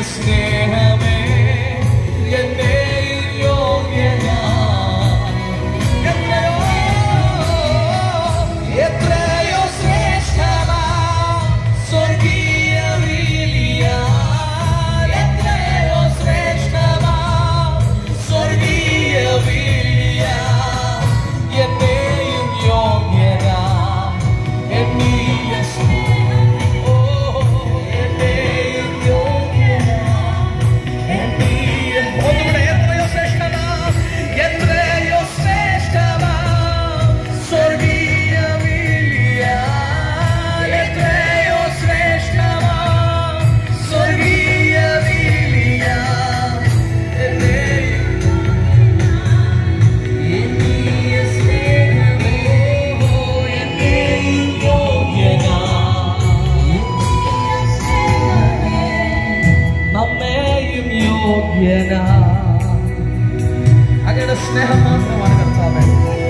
സ്നേഹമേ എന്നെ യോഗ്യനാ എത്രയോ എത്രയോ ശ്രേഷ്ഠമാ സ്വർഗീയ വിളിയ എത്രയോ ശ്രേഷ്ഠമാ സ്വർഗീയ വിളിയ എന്നെയും യോഗ്യനാ എന്നീയ ഓ എന്നെയും യോഗ്യനാ എന്നീയ ഒന്നുകൂടെ എത്രയോ ശ്രേഷ്ഠമാ എത്രയോ ശ്രേഷ്ഠമാ സ്വർഗീയ വിളിയ എത്രയോ ശ്രേഷ്ഠമാ സ്വർഗീയ വിളിയ എന്നെയും എന്നീയ സ്നേഹമേ എന്നെയും യോഗ്യനാ നമ്മെയും യോഗ്യന അങ്ങയുടെ സ്നേഹം മാത്രമാണ് കർത്താവേ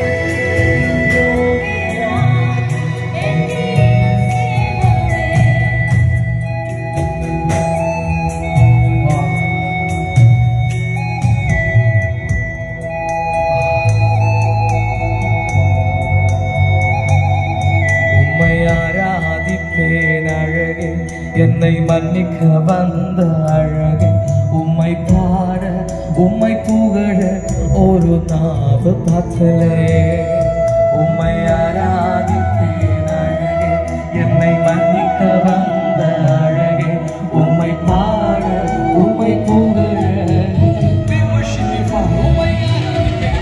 உம்மை ஆராதிப்பேன் அழகே என்னை மன்னிக்க வந்த அழகே உம்மை பாட உம்மை புகழ ஒரு நாவு பத்தலையே உம்மை ஆராதிப்பேன் அழகே என்னை மன்னிக்க வந்த அழகே உம்மை பாட உம்மை புகழ We worship you, Father. உம்மை ஆராதிப்பேன்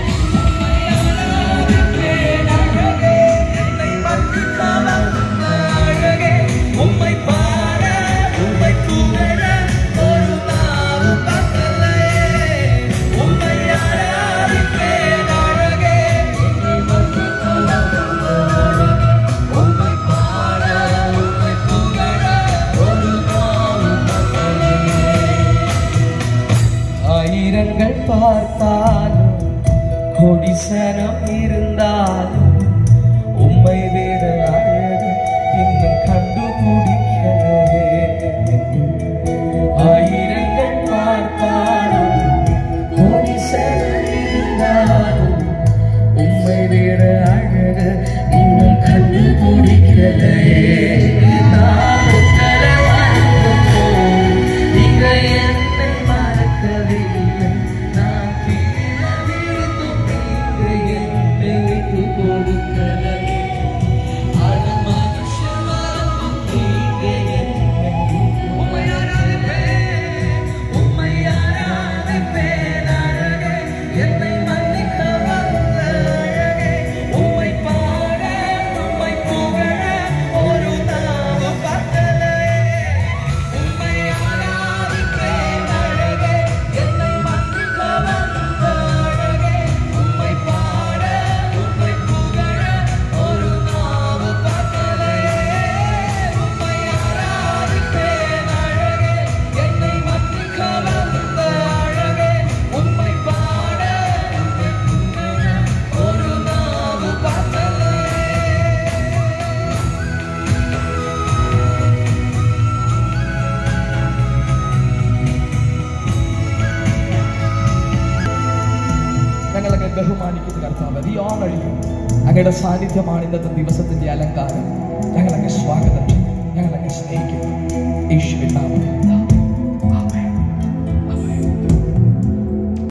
ஆயிரங்கள் பார்த்தாலும் கொடிசனம் இருந்தாலும் உம்மை வேறு அழகு இன்னும் கண்டுபிடிக்கவே ஆயிரங்கள் பார்த்தாலும் கொடிசனம் இருந்தாலும் உம்மை வேறு அழகு இன்னும் கண்டுபிடிக்கவே நான் உத்தர வாழ்ந்தோம் நீங்க என்னை மறக்கவில்லை நான் கீழே விழுந்தும் நீங்க என்னை விட்டு கொடுக்கலை அட மனுஷன் மறந்தும் நீங்க என்னை உம்மை ஆராதிப்பேன் உம்மை ஆராதிப்பேன் அழகே என்னை மன்னிக்க வந்த அழகே உம்மை பாட உம்மை புகழ ஒரு நாவு பத்தலையே உம்மை ஆராதிப்பேன் அழகே என்னை மன்னிக்க வந்த அழகே உம்மை பாட உம்மை புகழ ஒரு நாவு பத்தலையே உம்மை ஆராதிப்பேன் அழகே என்னை மன்னிக்க வந்த அழகே உம்மை பாட உம்மை புகழ ஒரு நாவு பத்தலையே ഞങ്ങളൊക്കെ ബഹുമാനിക്കുന്ന കർത്താവ് ഈ ഓണറിയും അങ്ങയുടെ സാന്നിധ്യമാണ് ഇന്നത്തെ ദിവസത്തിന്റെ അലങ്കാരം ഞങ്ങളൊക്കെ സ്വാഗതം ചെയ്യും ഞങ്ങളൊക്കെ സ്നേഹിക്കുന്നു യേശുവിൻ നാമത്തിൽ